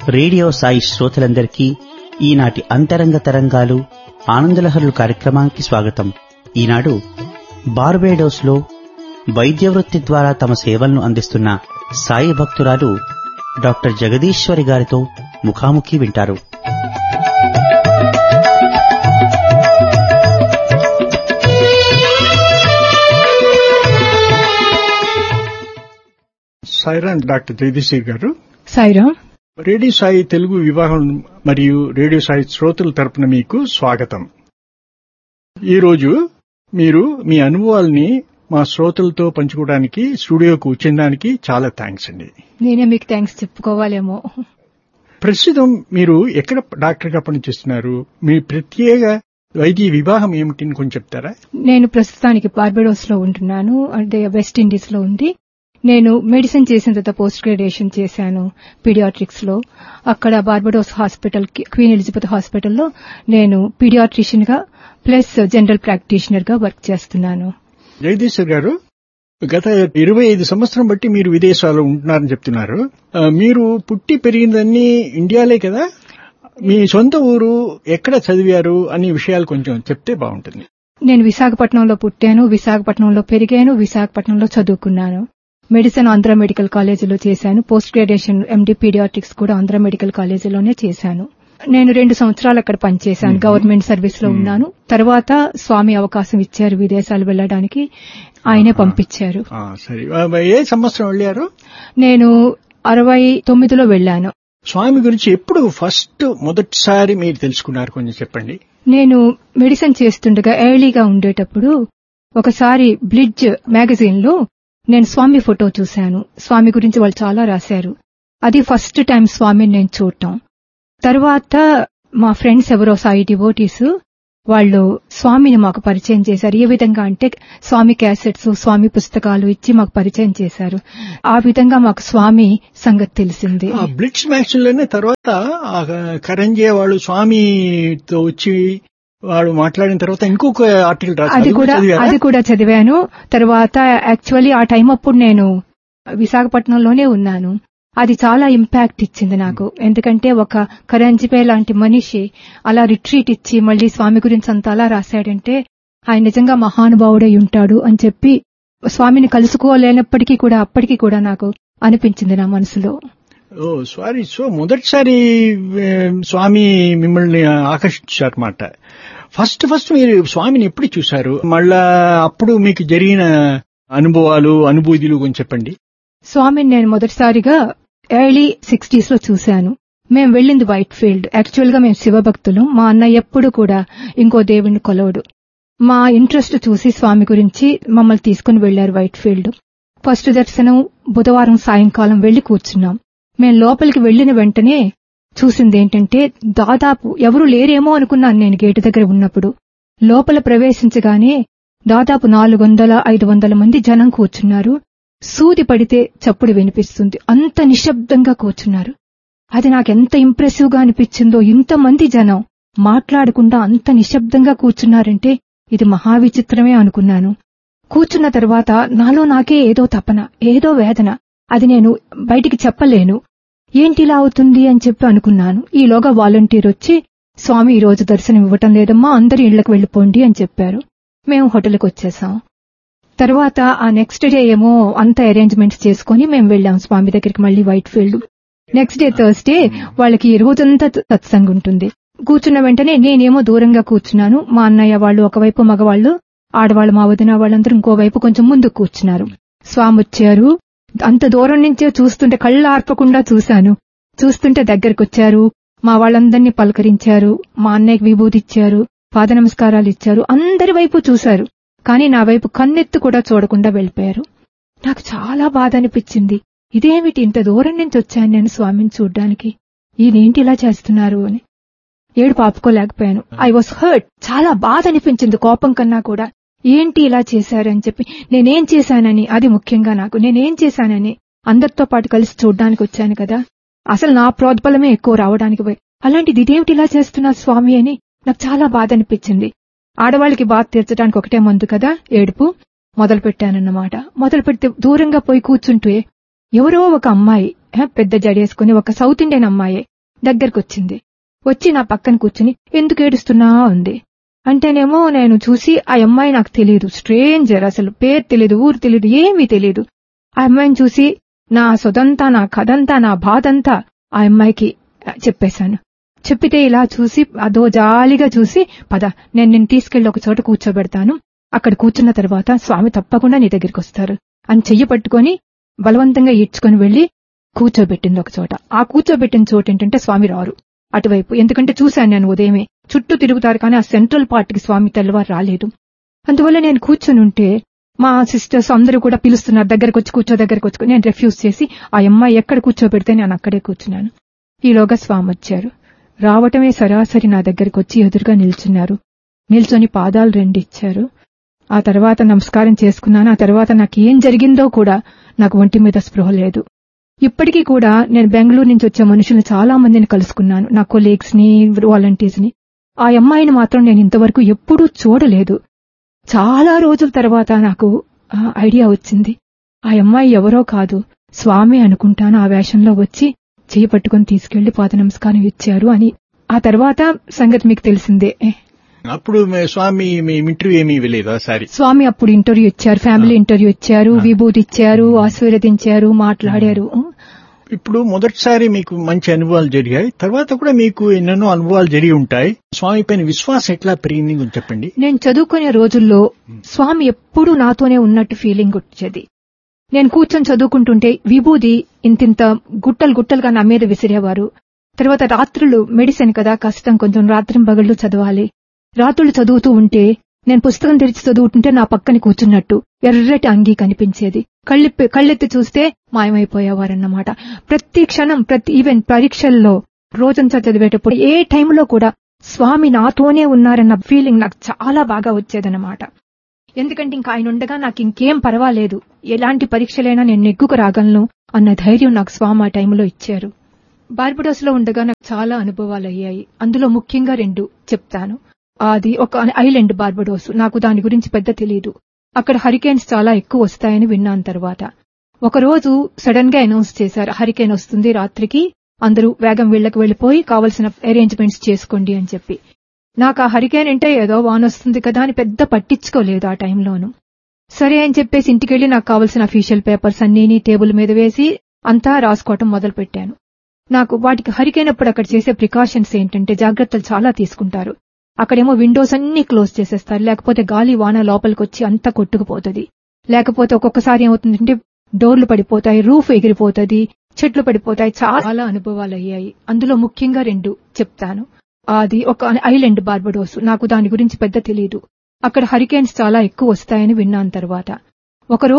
Radio Sai శ్రోతలందరికీ ఈనాటి అంతరంగ తరంగాలు ఆనందలహరులు కార్యక్రమానికి స్వాగతం ఈనాడు బార్బేడోస్ లో వైద్య వృత్తి ద్వారా తమ సేవలను అందిస్తున్న సాయి భక్తురాలు డాక్టర్ జగదీశ్వరి గారితో ముఖాముఖి వింటారు సాయిరాన్ డాక్టర్ జగదీశ్వరి గారు సాయిరాం రేడియో సాయి తెలుగు వివాహం మరియు రేడియో సాయి శ్రోతల తరపున మీకు స్వాగతం ఈరోజు మీరు మీ అనుభవాల్ని మా శ్రోతలతో పంచుకోవడానికి స్టూడియోకు వచ్చిన చాలా థ్యాంక్స్ అండి నేనే మీకు థ్యాంక్స్ చెప్పుకోవాలేమో ప్రస్తుతం మీరు ఎక్కడ డాక్టర్గా పనిచేస్తున్నారు మీ ప్రత్యేక వైద్య వివాహం ఏమిటి కొంచెం చెప్తారా నేను ప్రస్తుతానికి బార్బెడోస్ లో ఉంటున్నాను అంటే వెస్ట్ ఇండీస్ లో ఉంది నేను మెడిసిన్ చేసిన తర్వాత పోస్ట్ గ్రాడ్యుయేషన్ చేశాను పీడియాట్రిక్స్ లో అక్కడ బార్బడోస్ హాస్పిటల్ క్వీన్ ఎలిజబెత్ హాస్పిటల్లో నేను పీడియాట్రిషియన్ గా ప్లస్ జనరల్ ప్రాక్టీషనర్ గా వర్క్ చేస్తున్నాను జగదీశ్వర్ గారు గత ఇరవై ఐదు సంవత్సరం బట్టి మీరు విదేశాల్లో ఉంటున్నారని చెప్తున్నారు ఆ, మీరు పుట్టి పెరిగిందన్నీ ఇండియాలే కదా మీ సొంత ఊరు ఎక్కడ చదివారు అనే విషయాలు కొంచెం చెప్తే బాగుంటుంది నేను విశాఖపట్నంలో పుట్టాను విశాఖపట్నంలో పెరిగాను విశాఖపట్నంలో చదువుకున్నాను మెడిసిన్ ఆంధ్ర మెడికల్ కాలేజీలో చేశాను పోస్ట్ గ్రాడ్యుయేషన్ ఎండి పీడియాట్రిక్స్ కూడా ఆంధ్ర మెడికల్ కాలేజీలోనే చేశాను నేను రెండు సంవత్సరాలు అక్కడ పనిచేశాను గవర్నమెంట్ సర్వీస్ లో ఉన్నాను తర్వాత స్వామి అవకాశం ఇచ్చారు విదేశాలు వెళ్ళడానికి ఆయనే పంపించారు ఆ, సరే ఆ, ఏ సంవత్సరం వెళ్ళారు నేను అరవై తొమ్మిదిలో వెళ్ళాను స్వామి గురించి ఎప్పుడు ఫస్ట్ మొదటిసారి మీరు తెలుసుకున్నారు కొంచెం చెప్పండి నేను మెడిసిన్ చేస్తుండగా ఎర్లీగా ఉండేటప్పుడు ఒకసారి బ్లిడ్జ్ మ్యాగజైన్ లో నేను స్వామి ఫోటో చూశాను స్వామి గురించి వాళ్ళు చాలా రాశారు అది ఫస్ట్ టైం స్వామిని నేను చూడటం తర్వాత మా ఫ్రెండ్స్ ఎవరో సాయి డివోటీస్ వాళ్ళు స్వామిని మాకు పరిచయం చేశారు ఏ విధంగా అంటే స్వామి క్యాసెట్స్ స్వామి పుస్తకాలు ఇచ్చి మాకు పరిచయం చేశారు ఆ విధంగా మాకు స్వామి సంగతి తెలిసింది ఆ బ్లిట్స్ మ్యాక్స్ లోనే తర్వాత ఆ కరంజే వాళ్ళు స్వామితో వచ్చి వాడు మాట్లాడిన తర్వాత ఇంకొక ఆర్టికల్ రాశారు అది కూడా చదివారా? అది కూడా చదివాను తర్వాత యాక్చువల్లీ ఆ టైం అప్పుడు నేను విశాఖపట్నంలోనే ఉన్నాను అది చాలా ఇంపాక్ట్ ఇచ్చింది నాకు ఎందుకంటే ఒక కరంజిపే లాంటి మనిషి అలా రిట్రీట్ ఇచ్చి మళ్ళీ స్వామి గురించి అంత అలా రాశాడంటే ఆయన నిజంగా మహానుభావుడై ఉంటాడు అని చెప్పి స్వామిని కలుసుకోలేనప్పటికీ కూడా అప్పటికీ కూడా నాకు అనిపించింది నా మనసులో ఓ సారీ సో మొదటిసారి ఏ, స్వామి మిమ్మల్ని ఆకర్షించారన్నమాట ఫస్ట్ ఫస్ట్ మీరు స్వామిని ఎప్పుడు చూశారు మళ్ళా అప్పుడు మీకు జరిగిన అనుభవాలు అనుభూతులు కొంచెం చెప్పండి స్వామిని నేను మొదటిసారిగా ఎర్లీ సిక్స్టీస్ లో చూశాను మేం వెళ్ళింది వైట్ ఫీల్డ్ యాక్చువల్ గా మేము శివభక్తులం మా అన్న ఎప్పుడు కూడా ఇంకో దేవుణ్ణి కొలవడు మా ఇంట్రెస్ట్ చూసి స్వామి గురించి మమ్మల్ని తీసుకుని వెళ్లారు వైట్ ఫీల్డ్ ఫస్ట్ దర్శనం బుధవారం సాయంకాలం వెళ్లి కూర్చున్నాం మేం లోపలికి వెళ్లిన వెంటనే చూసింది ఏంటంటే దాదాపు ఎవరు లేరేమో అనుకున్నాను నేను గేటు దగ్గర ఉన్నప్పుడు లోపల ప్రవేశించగానే దాదాపు నాలుగు వందల ఐదు వందల మంది జనం కూర్చున్నారు సూది పడితే చప్పుడు వినిపిస్తుంది అంత నిశ్శబ్దంగా కూర్చున్నారు అది నాకెంత ఇంప్రెసివ్ గా అనిపించిందో ఇంతమంది జనం మాట్లాడకుండా అంత నిశ్శబ్దంగా కూర్చున్నారంటే ఇది మహావిచిత్రమే అనుకున్నాను కూర్చున్న తర్వాత నాలో నాకే ఏదో తపన ఏదో వేదన అది నేను బయటికి చెప్పలేను ఏంటిలా అవుతుంది అని చెప్పి అనుకున్నాను ఈలోగా వాలంటీర్ వచ్చి స్వామి ఈ రోజు దర్శనం ఇవ్వటం లేదమ్మా అందరి ఇళ్లకు వెళ్లిపోండి అని చెప్పారు మేము హోటల్కి వచ్చేసాం తర్వాత ఆ నెక్స్ట్ డే ఏమో అంత అరేంజ్మెంట్స్ చేసుకుని మేము వెళ్ళాం స్వామి దగ్గరికి మళ్ళీ Whitefield next day Thursday వాళ్ళకి ఈ రోజంతా సత్సంగ్ ఉంటుంది కూర్చున్న వెంటనే నేనేమో దూరంగా కూర్చున్నాను మా అన్నయ్య వాళ్ళు ఒకవైపు మగవాళ్ళు ఆడవాళ్ళు మా వదిన వాళ్ళందరూ ఇంకోవైపు కొంచెం ముందు కూర్చున్నారు స్వామి వచ్చారు అంత దూరం నుంచే చూస్తుంటే కళ్ళు ఆర్పకుండా చూశాను చూస్తుంటే దగ్గరకు వచ్చారు మా వాళ్ళందరినీ పలకరించారు మా అన్నయ్యకి విభూతి ఇచ్చారు పాద నమస్కారాలు ఇచ్చారు అందరి వైపు చూశారు కానీ నా వైపు కన్నెత్తు కూడా చూడకుండా వెళ్ళిపోయారు నాకు చాలా బాధ అనిపించింది ఇదేమిటి ఇంత దూరం నుంచి వచ్చాను నేను స్వామిని చూడ్డానికి ఈయనేంటి ఇలా చేస్తున్నారు అని ఏడు పాపుకోలేకపోయాను ఐ వాస్ హర్ట్ చాలా బాధ అనిపించింది కోపం కన్నా కూడా ఏంటి ఇలా చేశారని చెప్పి నేనేం చేశానని అది ముఖ్యంగా నాకు నేనేం చేశానని అందరితో పాటు కలిసి చూడ్డానికి వచ్చాను కదా అసలు నా ప్రోద్బలమే ఎక్కువ రావడానికి పోయి అలాంటిది ఇదేమిటి ఇలా చేస్తున్నా స్వామి అని నాకు చాలా బాధ అనిపించింది ఆడవాళ్ళకి బాధ తీర్చడానికి ఒకటే మందు కదా ఏడుపు మొదలు పెట్టానన్నమాట మొదలు పెడితే దూరంగా పోయి కూర్చుంటే ఎవరో ఒక అమ్మాయి హ, పెద్ద జడేసుకుని ఒక సౌత్ ఇండియన్ అమ్మాయి దగ్గరకు వచ్చింది వచ్చి నా పక్కన కూర్చుని ఎందుకు ఏడుస్తున్నా ఉంది అంటేనేమో నేను చూసి ఆ అమ్మాయి నాకు తెలియదు స్ట్రేంజర్ అసలు పేరు తెలియదు ఊరు తెలియదు ఏమీ తెలియదు ఆ అమ్మాయిని చూసి నా సొదంతా నా కథంతా నా బాధంతా ఆ అమ్మాయికి ఆ, చెప్పేశాను చెప్పితే ఇలా చూసి అదో జాలిగా చూసి పద నేను నిన్ను తీసుకెళ్లి ఒక చోట కూర్చోబెడతాను అక్కడ కూర్చున్న తర్వాత స్వామి తప్పకుండా నీ దగ్గరికి వస్తారు అని చెయ్యి పట్టుకొని బలవంతంగా ఈడ్చుకొని వెళ్లి కూర్చోబెట్టింది ఒక చోట ఆ కూర్చోబెట్టిన చోట ఏంటంటే స్వామి రారు అటువైపు ఎందుకంటే చూశాను నేను ఉదయమే చుట్టూ తిరుగుతారు కానీ ఆ సెంట్రల్ పార్ట్కి స్వామి తెల్లవారు రాలేదు అందువల్ల నేను కూర్చొని ఉంటే మా సిస్టర్స్ అందరూ కూడా పిలుస్తున్నారు దగ్గరకు వచ్చి కూర్చో దగ్గరకు వచ్చి నేను రిఫ్యూజ్ చేసి ఆ అమ్మాయి ఎక్కడ కూర్చోబెడితే నేను అక్కడే కూర్చున్నాను ఈలోగా స్వామి వచ్చారు రావటమే సరాసరి నా దగ్గరకు వచ్చి ఎదురుగా నిల్చున్నారు నిల్చొని పాదాలు రెండు ఇచ్చారు ఆ తర్వాత నమస్కారం చేసుకున్నాను ఆ తర్వాత నాకు ఏం జరిగిందో కూడా నాకు ఒంటి మీద స్పృహ లేదు ఇప్పటికీ కూడా నేను బెంగళూరు నుంచి వచ్చే మనుషులు చాలా మందిని కలుసుకున్నాను నా కొలీగ్స్ ని వాలంటీర్స్ ని ఆ అమ్మాయిని మాత్రం నేను ఇంతవరకు ఎప్పుడూ చూడలేదు చాలా రోజుల తర్వాత నాకు ఆ ఐడియా వచ్చింది ఆ అమ్మాయి ఎవరో కాదు స్వామి అనుకుంటాను ఆ వేషంలో వచ్చి చేయి పట్టుకుని తీసుకెళ్లి పాద నమస్కారం ఇచ్చారు అని ఆ తర్వాత సంగతి మీకు తెలిసిందే అప్పుడు మీ స్వామి మీ ఇంటర్వ్యూ ఏమీ ఇవ్వలేదు ఆ సారి స్వామి అప్పుడు ఇంటర్వ్యూ ఇచ్చారు ఫ్యామిలీ ఇంటర్వ్యూ ఇచ్చారు విభూతి ఇచ్చారు ఆశీర్వదించారు మాట్లాడారు ఇప్పుడు మొదటిసారి మీకు మంచి అనుభవాలు జరిగాయి తర్వాత కూడా మీకు ఎన్నెన్నో అనుభవాలు జరిగి ఉంటాయి స్వామి పైన విశ్వాసం ఎట్లా పెరిగింది కొంచెం చెప్పండి నేను చదువుకునే రోజుల్లో స్వామి ఎప్పుడూ నాతోనే ఉన్నట్టు ఫీలింగ్ వచ్చేది నేను కూర్చొని చదువుకుంటుంటే విభూది ఇంతింత గుట్టలు గుట్టలుగా నా మీద విసిరేవారు తర్వాత రాత్రులు మెడిసిన్ కదా కష్టం కొంచెం రాత్రి పగళ్ళు చదవాలి రాత్రులు చదువుతూ ఉంటే నేను పుస్తకం తెరిచి చదువుతుంటే నా పక్కన కూర్చున్నట్టు ఎర్రటి అంగీ కనిపించేది కళ్ళెప్పి కళ్ళెత్తి చూస్తే మాయమైపోయేవారన్నమాట ప్రతి క్షణం ప్రతి ఈవెన్ పరీక్షల్లో రోజంతా చదివేటప్పుడు ఏ టైంలో కూడా స్వామి నాతోనే ఉన్నారన్న ఫీలింగ్ నాకు చాలా బాగా వచ్చేదన్నమాట ఎందుకంటే ఇంకా ఆయన ఉండగా నాకు ఇంకేం పర్వాలేదు ఎలాంటి పరీక్షలైనా నేను నెగ్గుకు రాగలను అన్న ధైర్యం నాకు స్వామి ఆ టైంలో ఇచ్చారు బార్బడోస్ లో ఉండగా నాకు చాలా అనుభవాలు అయ్యాయి అందులో ముఖ్యంగా రెండు చెప్తాను అది ఒక ఐలాండ్ బార్బడోస్ నాకు దాని గురించి పెద్ద తెలియదు అక్కడ హరికేన్స్ చాలా ఎక్కువ వస్తాయని విన్నాను తర్వాత ఒకరోజు సడన్ గా అనౌన్స్ చేశారు హరికేన్ వస్తుంది రాత్రికి అందరూ వేగం వీళ్ళకి వెళ్లిపోయి కావలసిన అరేంజ్మెంట్స్ చేసుకోండి అని చెప్పి నాకు ఆ హరికేన్ అంటే ఏదో వానొస్తుంది కదా అని పెద్ద పట్టించుకోలేదు ఆ టైంలోను సరే అని చెప్పేసి ఇంటికెళ్లి నాకు కావలసిన అఫీషియల్ పేపర్స్ అన్నీని టేబుల్ మీద వేసి అంతా రాసుకోవటం మొదలు పెట్టాను నాకు వాటికి హరికైనప్పుడు అక్కడ చేసే ప్రికాషన్స్ ఏంటంటే జాగ్రత్తలు చాలా తీసుకుంటారు అక్కడేమో విండోస్ అన్ని క్లోజ్ చేసేస్తారు లేకపోతే గాలి వాన లోపలికి వచ్చి అంతా కొట్టుకుపోతుంది లేకపోతే ఒక్కొక్కసారి ఏమవుతుందంటే డోర్లు పడిపోతాయి రూఫ్ ఎగిరిపోతుంది చెట్లు పడిపోతాయి చాలా అనుభవాలు అయ్యాయి అందులో ముఖ్యంగా రెండు చెప్తాను అది ఒక ఐలాండ్ బార్బడోస్ నాకు దాని గురించి పెద్ద తెలియదు అక్కడ హరికేన్స్ చాలా ఎక్కువ వస్తాయని విన్నాను తర్వాత ఒకరోజు